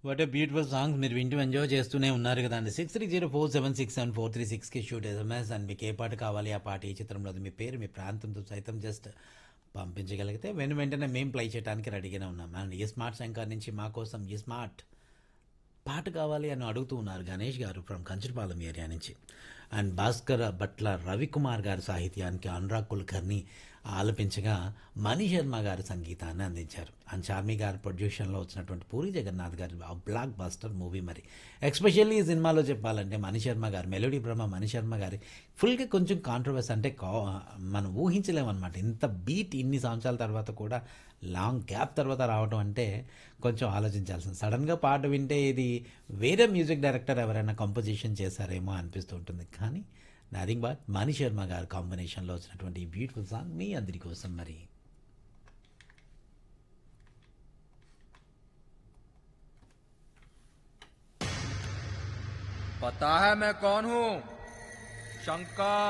what a beautiful songs మీరు వింటూ enjoy చేస్తూనే ఉన్నారు కదండి six three zero four seven six seven four three సిక్స్కి షూట్ ఎస్ఎంఎస్ అండ్ మీకు ఏ పాట కావాలి ఆ పాట ఈ చిత్రంలో అది మీ పేరు మీ ప్రాంతంతో సైతం జస్ట్ పంపించగలిగితే వెను వెంటనే మేము ప్లే చేయడానికి రెడీగానే ఉన్నాం అండ్ ఈ స్మార్ట్ శంకర్ నుంచి మా కోసం ఈ స్మార్ట్ పాట కావాలి అని అడుగుతూ ఉన్నారు గణేష్ గారు ఫ్రమ్ కంచరపాలెం ఏరియా నుంచి అండ్ భాస్కర్ భట్ల రవికుమార్ గారి సాహిత్యానికి అనురాగ్ కుల్కర్ని ఆలపించగా మణి శర్మ గారి సంగీతాన్ని అందించారు అండ్ చార్మి గారి ప్రొడ్యూషన్లో వచ్చినటువంటి పూరి జగన్నాథ్ గారి ఆ బ్లాక్ బస్టర్ మూవీ మరి ఎక్స్పెషల్లీ ఈ సినిమాలో చెప్పాలంటే మణి శర్మ గారు మెలోడీ బ్రహ్మ మణి శర్మ గారి ఫుల్గా కొంచెం కాంట్రవర్సీ అంటే కా- మనం ఊహించలేమన్నమాట ఇంత బీట్ ఇన్ని సంవత్సరాల తర్వాత కూడా లాంగ్ గ్యాప్ తర్వాత రావడం అంటే కొంచెం ఆలోచించాల్సింది సడన్గా పాట వింటే ఇది వేరే మ్యూజిక్ డైరెక్టర్ ఎవరైనా కంపోజిషన్ చేశారేమో అనిపిస్తూ ఉంటుంది కానీ నథింగ్ బట్ మణి శర్మ గారు కాంబినేషన్లో వచ్చినటువంటి ఈ బ్యూటిఫుల్ సాంగ్ మీ అందరి కోసం మరి पता है मैं कौन हूँ शंकर